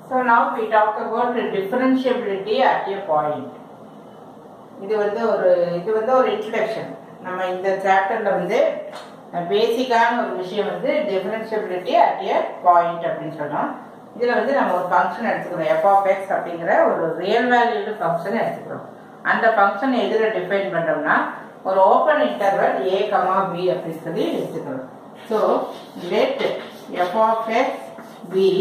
So now we talk about the differentiability at a point. இது வந்து ஒரு இது வந்து ஒரு இன்ட்ரடக்ஷன் நம்ம இந்த சாப்டர்ல வந்து பேசிக்கான ஒரு விஷயம் வந்து டிஃபரன்ஷியபிலிட்டி அட் எ பாயிண்ட் அப்படின்னு சொன்னோம் இதுல வந்து நம்ம ஒரு ஃபங்க்ஷன் எடுத்துக்கிறோம் எஃப் ஆஃப் எக்ஸ் அப்படிங்கிற ஒரு ரியல் வேல்யூடு ஃபங்க்ஷன் எடுத்துக்கிறோம் அந்த ஃபங்க்ஷன் எதில் டிஃபைன் பண்றோம்னா ஒரு open interval A comma B அப்படின்னு சொல்லி எடுத்துக்கிறோம் so let F of X be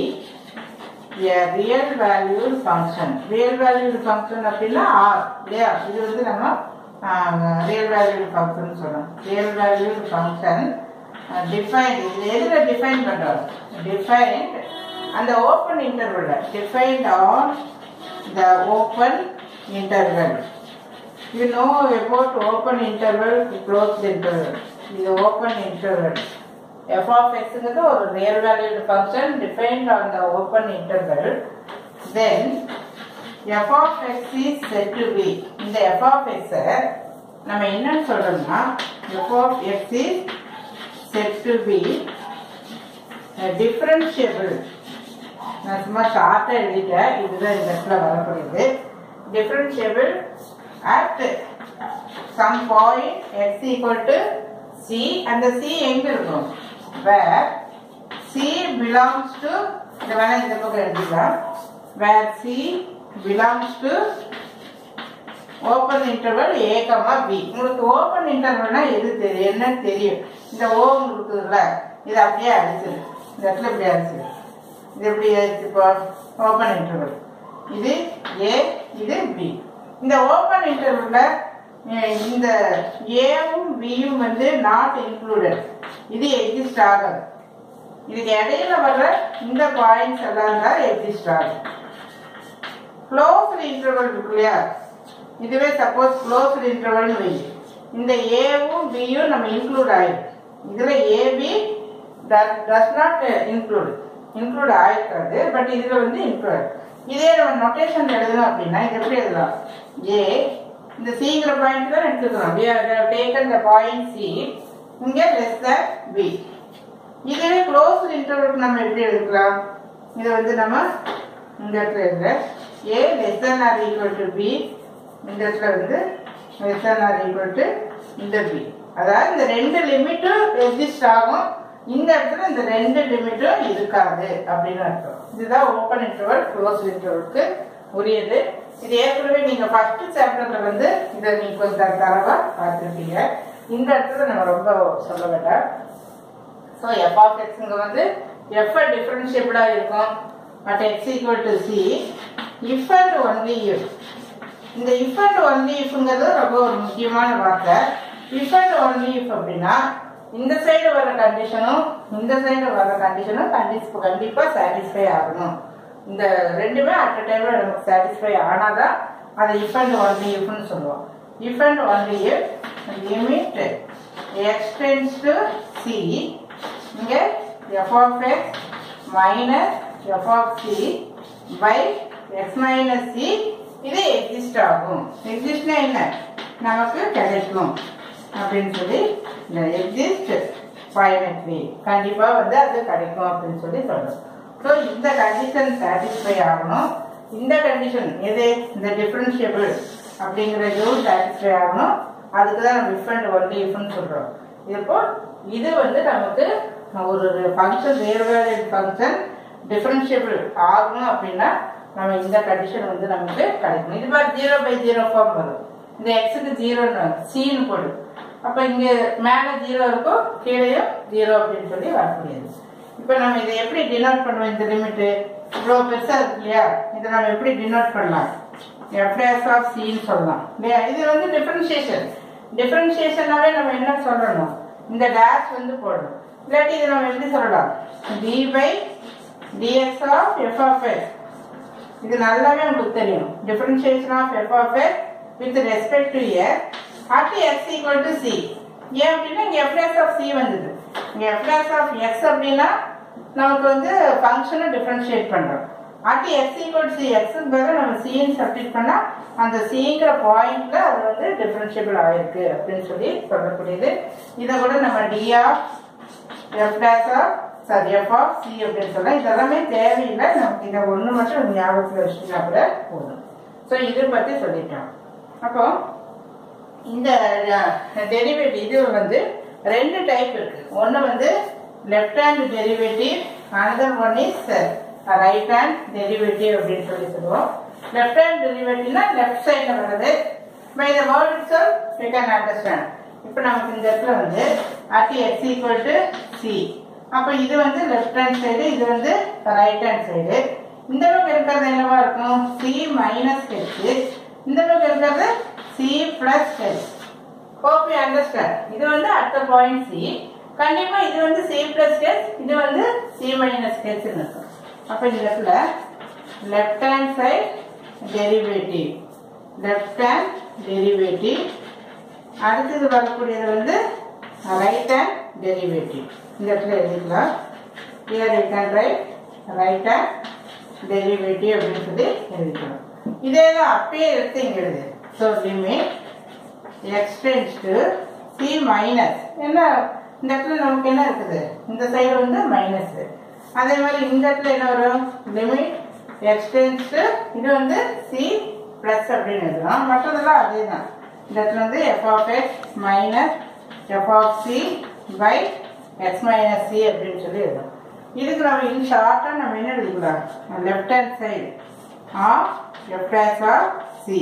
a real valued function real valued function அப்படின்னா r இல்லையா இது வந்து நம்ம ரியல் வேல்யூட் ஃபங்க்ஷன் சொல்றோம் ரியல் வேல்யூட் ஃபங்க்ஷன் டிஃபைன்ட் இது எதுல டிஃபைன் பண்றோம் டிஃபைன்ட் அந்த ஓப்பன் இன்டர்வல்ல defined on the open interval you know about open interval close interval இது open interval f of x ங்கிறது ஒரு real valued function defined on the open interval then f of x is said to be இந்த f of x அ நம்ம என்னன்னு சொல்றோம்னா f of x is said to be differentiable நான் சும்மா ஷார்ட்டா எழுதிட்டேன் இதுதான் இந்த இடத்துல வரக்கூடியது differentiable at some point x equal to c அந்த c எங்க இருக்கும் where c belongs to இந்த வேணா இந்த பக்கம் எழுதிக்கலாம் where c belongs to open interval A comma B உங்களுக்கு ஓப்பன் இன்டர்வல்னா எது தெரியும் என்னன்னு தெரியும் இந்த ஓ இருக்குதுல்ல இது அப்படியே அடிச்சிரு இந்த இடத்துல இப்படி அடிச்சிரு இது எப்படி இப்போ ஓப்பன் இன்டர்வல் இது ஏ இது பி இந்த ஓப்பன் இன்டர்வல்ல இந்த ஏவும் பியும் வந்து நாட் இன்க்ளூடட் இது எக்ஸிஸ்ட் ஆகாது இதுக்கு இடையில வர்ற இந்த பாயிண்ட்ஸ் எல்லாம் தான் எக்ஸிஸ்ட் ஆகும் க்ளோஸ்டு இன்டர்வல் இருக்கு இல்லையா இதுவே சப்போஸ் க்ளோஸ்டு இன்டர்வல்னு வை இந்த ஏவும் பியும் நம்ம இன்க்ளூட் ஆயிடும் இதுல A B does not include include ஆயிருக்காது பட் இதுல வந்து இன்க்ளூட் இதே நம்ம நொட்டேஷன் எழுதணும் அப்படின்னா இது எப்படி எழுதலாம் ஏ இந்த சிங்கிற பாயிண்ட் தான் எடுத்துக்கிறோம் we have taken the point c இங்க less than b இதுவே க்ளோஸ் இன்டர்வலுக்கு நம்ம எப்படி எடுக்கலாம் இது வந்து நம்ம இந்த இடத்துல எழுத a less than or equal to b இந்த இடத்துல வந்து less than or equal to இந்த b அதாவது இந்த ரெண்டு லிமிட்டும் எக்ஸிஸ்ட் ஆகும் இந்த இடத்துல இந்த ரெண்டு லிமிட்டும் இருக்காது அப்படின்னு அர்த்தம் இதுதான் ஓப்பன் இன்டர்வல் க்ளோஸ் இன்டர்வலுக்கு உரியது இது ஏற்கனவே நீங்க ஃபர்ஸ்ட் சாப்டர்ல வந்து இதை நீங்க கொஞ்சம் தரவா பார்த்துருப்பீங்க இந்த இடத்துல நம்ம ரொம்ப சொல்ல வேண்டாம் ஸோ எஃப் ஆஃப் எக்ஸுங்க வந்து எஃப் டிஃபரன்ஷியபிளா இருக்கும் but X equal to C if and only if இந்த இஃப் அண்ட் ஒன்லி இஃப்ங்கிறது ரொம்ப ஒரு முக்கியமான வார்த்தை இஃப் அண்ட் ஒன்லி இஃப் அப்படின்னா இந்த சைடு வர கண்டிஷனும் இந்த சைடு வர கண்டிஷனும் கண்டிப்பா கண்டிப்பா சாட்டிஸ்ஃபை ஆகணும் இந்த ரெண்டுமே அட் அ டைம்ல நமக்கு சாட்டிஸ்ஃபை ஆனாதான் அதை இஃப் அண்ட் ஒன்லி இஃப்னு சொல்லுவோம் if and only if limit extends to C இங்க F of X minus F of C by X minus C இது எக்ஸிஸ்ட் ஆகும் எக்ஸிஸ்ட்னா என்ன நமக்கு கிடைக்கும் அப்படின்னு சொல்லி இந்த எக்ஸிஸ்ட் ஃபைனட்லி கண்டிப்பா வந்து அது கிடைக்கும் அப்படின்னு சொல்லி சொல்றோம் ஸோ இந்த கண்டிஷன் சாட்டிஸ்ஃபை ஆகணும் இந்த கண்டிஷன் எது இந்த டிஃபரன்ஷியபிள் அப்படிங்கிற இதுவும் சாட்டிஸ்ஃபை ஆகணும் அதுக்கு தான் நம்ம இஃப் அண்ட் ஒன்லி இஃப்னு சொல்றோம் இப்போ இது வந்து நமக்கு ஒரு ஃபங்க்ஷன் வேறு ஃபங்க்ஷன் டிஃபரன்ஷியபிள் ஆகணும் அப்படின்னா நம்ம இந்த கண்டிஷன் வந்து நமக்கு கிடைக்கும் இது மாதிரி ஜீரோ பை ஜீரோ ஃபார்ம் வரும் இந்த எக்ஸுக்கு ஜீரோன்னு சீன்னு போடும் அப்போ இங்கே மேலே ஜீரோ இருக்கும் கீழேயும் ஜீரோ அப்படின்னு சொல்லி வரக்கூடியது இப்போ நம்ம இதை எப்படி டினோட் பண்ணுவோம் இந்த லிமிட்டு இவ்வளோ பெருசாக இருக்கு இல்லையா இதை நம்ம எப்படி டினோட் பண்ணலாம் எஃப்டேஸ் ஆஃப் சின்னு சொல்லலாம் இல்லையா இது வந்து டிஃபரன்ஷியேஷன் டிஃபரன்ஷியேஷனாவே நம்ம என்ன சொல்லணும் இந்த டேஷ் வந்து போடணும் இல்லாட்டி இதை நம்ம எப்படி சொல்லலாம் D by DX of F of X இது நல்லாவே உங்களுக்கு தெரியும் differentiation of F of X with respect to X at X equal to C ஏன் அப்படின்னா இங்கே எஃப்டேஸ் ஆஃப் சி வந்தது இங்கே எஃப்டேஸ் ஆஃப் எக்ஸ் அப்படின்னா நமக்கு வந்து ஃபங்க்ஷனை டிஃபரன்ஷியேட் பண்ணுறோம் அட் எக்ஸ் ஈக்குவல் சி எக்ஸுக்கு பதிலாக நம்ம சின்னு சப்ஸ்டிட் பண்ணால் அந்த சிங்கிற பாயிண்ட்ல அது வந்து டிஃபரன்ஷியபிள் ஆயிருக்கு அப்படின்னு சொல்லி சொல்லக்கூடியது இதை கூட நம்ம D of F dash of sorry F of C அப்படின்னு சொல்லலாம் இதெல்லாமே தேவையில்லை நமக்கு இதை ஒன்று மட்டும் ஞாபகத்தில் வச்சுட்டா கூட போதும் ஸோ இதை பற்றி சொல்லிட்டோம் அப்போ இந்த டெரிவேட்டிவ் இது வந்து ரெண்டு டைப் இருக்கு ஒன்று வந்து left hand derivative another one is right hand derivative அப்படின்னு சொல்லி சொல்லுவோம் லெஃப்ட் ஹேண்ட் டெரிவேட்டிவ்னா லெஃப்ட் சைடில் வருது by the word itself we can understand இப்போ நமக்கு இந்த இடத்துல வந்து at X equal to C அப்போ இது வந்து லெஃப்ட் ஹேண்ட் சைடு இது வந்து ரைட் ஹேண்ட் சைடு இந்த பக்கம் இருக்கிறது என்னவா இருக்கும் சி மைனஸ் ஹெச் இந்த பக்கம் இருக்கிறது C plus H hope you understand இது வந்து அடுத்த பாயிண்ட் சி கண்டிப்பா இது வந்து சி பிளஸ் ஹெச் இது வந்து சி மைனஸ் ஹெச் இருக்கும் அப்ப இந்த இடத்துல left hand side derivative left hand derivative அடுத்தது வரக்கூடியது வந்து ரைட் ஹேண்ட் டெரிவேட்டிவ் இந்த இடத்துல எழுதிக்கலாம் here you can write right hand derivative அப்படின்னு சொல்லி எழுதிக்கலாம் இதே தான் அப்பயே எடுத்து இங்க எழுது so limit extends to c minus என்ன இந்த இடத்துல நமக்கு என்ன இருக்குது இந்த சைடு வந்து மைனஸ் அதே மாதிரி இந்த இடத்துல என்ன வரும் லிமிட் எக்ஸ்டென்ஸ் டு இது வந்து சி பிளஸ் அப்படின்னு எழுதலாம் மற்றதெல்லாம் அதே தான் இந்த இடத்துல வந்து f of X minus F of C by X minus c அப்படின்னு சொல்லி எழுதணும் இதுக்கு நம்ம இன் ஷார்ட்டாக நம்ம என்ன எழுதிக்கலாம் left hand side of left hand of c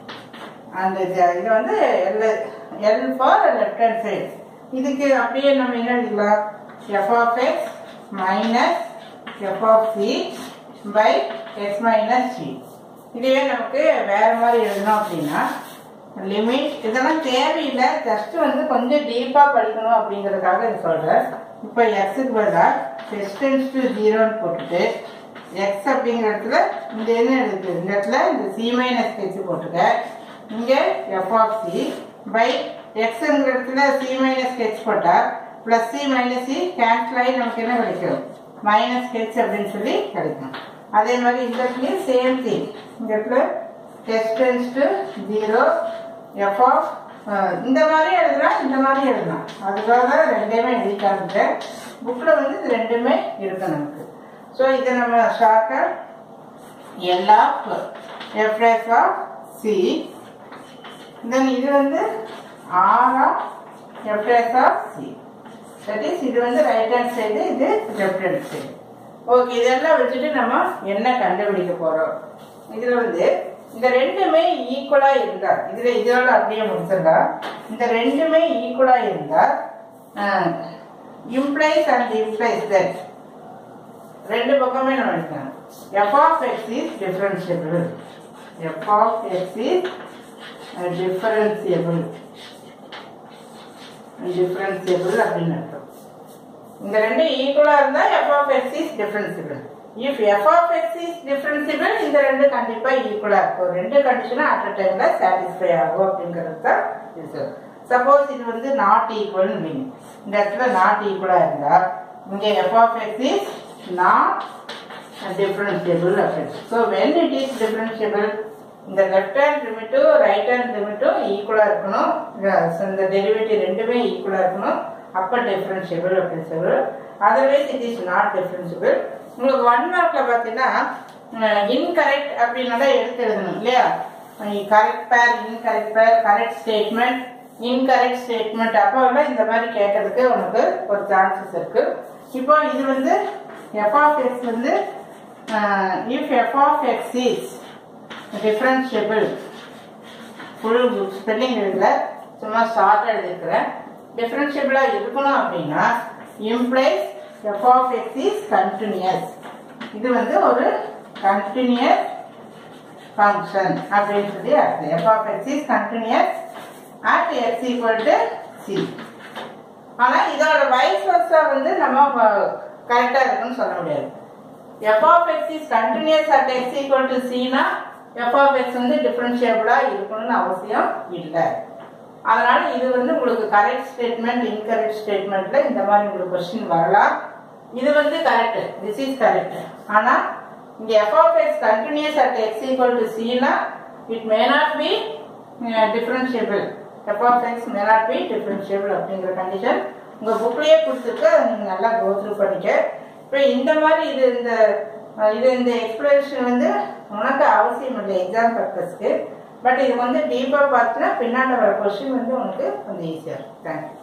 அந்த இது இது வந்து L L for left hand side இதுக்கு அப்படியே நம்ம என்ன எழுதிக்கலாம் f of X minus F of C by X minus c இதுவே நமக்கு வேற மாதிரி எழுதணும் அப்படின்னா லிமிட் இதெல்லாம் தேவையில்லை ஜஸ்ட் வந்து கொஞ்சம் டீப்பாக படிக்கணும் அப்படிங்கிறதுக்காக இது சொல்கிறேன் இப்போ எக்ஸுக்கு பதிலாக டிஸ்டன்ஸ் டு ஜீரோன்னு போட்டுட்டு எக்ஸ் அப்படிங்கிற இடத்துல இந்த என்ன இருக்குது இந்த இடத்துல இந்த சி மைனஸ் ஹெச் போட்டுக்க இங்கே எஃப் ஆஃப் சி பை எக்ஸுங்கிற இடத்துல சி மைனஸ் ஹெச் போட்டால் plus c minus c cancel ஆகி நமக்கு என்ன கிடைக்கும் மைனஸ் ஹெச் அப்படின்னு சொல்லி கிடைக்கும் அதே மாதிரி இந்த இடத்துலையும் சேம் திங் இந்த இடத்துல distance to zero f of இந்த மாதிரி எழுதலாம் இந்த மாதிரி எழுதலாம் அதுக்காக தான் ரெண்டையுமே எழுதிக்காங்க புக்கில் வந்து இது ரெண்டுமே இருக்கு நமக்கு ஸோ இதை நம்ம ஷார்ட்டாக L of f s of c then இது வந்து R of f s of c that is இது வந்து ரைட் ஹேண்ட் சைடு இது லெஃப்ட் ஹேண்ட் சைடு ஓகே இதெல்லாம் வச்சுட்டு நம்ம என்ன கண்டுபிடிக்க போறோம் இதுல வந்து இந்த ரெண்டுமே ஈக்குவலா இருந்தா இதுல இதோட அப்படியே முடிச்சிருந்தா இந்த ரெண்டுமே ஈக்குவலா இருந்தா இம்ப்ளைஸ் அண்ட் இம்ப்ளைஸ் தட் ரெண்டு பக்கமே நம்ம எடுக்கலாம் f of x is differentiable f of x is differentiable differentiable அப்படின்னு அர்த்தம் இந்த ரெண்டு ஈக்குவலா இருந்தா f of x is differentiable if f of x is differentiable இந்த ரெண்டு கண்டிப்பா ஈக்குவலா இருக்கும் ரெண்டு கண்டிஷனும் அட் அ டைம்ல சாட்டிஸ்ஃபை ஆகும் அப்படிங்கிறது தான் இது சப்போஸ் இது வந்து நாட் ஈக்குவல் மீன் இந்த இடத்துல நாட் ஈக்குவலா இருந்தா இங்க F of x is not differentiable அப்படின்னு so when it is differentiable இந்த லெஃப்ட் ஹேண்ட் லிமிட்டும் ரைட் ஹேண்ட் லிமிட்டும் ஈக்குவலா இருக்கணும் இந்த டெரிவேட்டிவ் ரெண்டுமே ஈக்குவலா இருக்கணும் அப்போ டிஃபரன்ஷியபிள் அப்படின்னு சொல்லுவோம் otherwise it is not differentiable உங்களுக்கு ஒன் மார்க்ல பார்த்தீங்கன்னா இன்கரெக்ட் அப்படின்னால எடுத்து எழுதணும் இல்லையா கரெக்ட் பேர் இன்கரெக்ட் பேர் கரெக்ட் ஸ்டேட்மெண்ட் இன்கரெக்ட் ஸ்டேட்மெண்ட் அப்போ எல்லாம் இந்த மாதிரி கேட்கறதுக்கு உனக்கு ஒரு சான்சஸ் இருக்கு இப்போ இது வந்து எஃப் ஆஃப் எக்ஸ் வந்து if f of x is differentiable full spelling எழுதல சும்மா ஷார்ட்டாக எழுதியிருக்கிறேன் டிஃபரன்ஷியபிளாக இருக்கணும் அப்படின்னா implies f of x is continuous இது வந்து ஒரு கண்டினியூஸ் ஃபங்க்ஷன் அப்படின்னு சொல்லி அர்த்தம் f of x is continuous at X equal to c ஆனால் இதோட வைஸ் வர்ஸா வந்து நம்ம கரெக்டாக இருக்குன்னு சொல்ல முடியாது f of x is continuous at X equal to சினா எஃப் ஆஃப் எக்ஸ் வந்து டிஃபரன்ஷியபிளாக இருக்கணும்னு அவசியம் இல்லை அதனால இது வந்து உங்களுக்கு கரெக்ட் ஸ்டேட்மெண்ட் இன்கரெக்ட் ஸ்டேட்மெண்ட்ல இந்த மாதிரி உங்களுக்கு கொஸ்டின் வரலாம் இது வந்து கரெக்ட் திஸ் இஸ் கரெக்ட் ஆனா இங்க F of x continuous at X equal to சினா it may not be differentiable f of x may not be differentiable அப்படிங்கிற கண்டிஷன் உங்கள் புக்லேயே கொடுத்துருக்கு அதை நீங்கள் நல்லா கோத்ரூ பண்ணிக்க இப்போ இந்த மாதிரி இது இந்த அஹ், இது இந்த எக்ஸ்பிளேஷன் வந்து உனக்கு அவசியம் இல்லை எக்ஸாம் பர்பஸ்க்கு பட் இது வந்து டீப்பாக பார்த்துனா பின்னாடி வர கொஸ்டின் வந்து உனக்கு கொஞ்சம் ஈஸியாக இருக்கும் தேங்க்யூ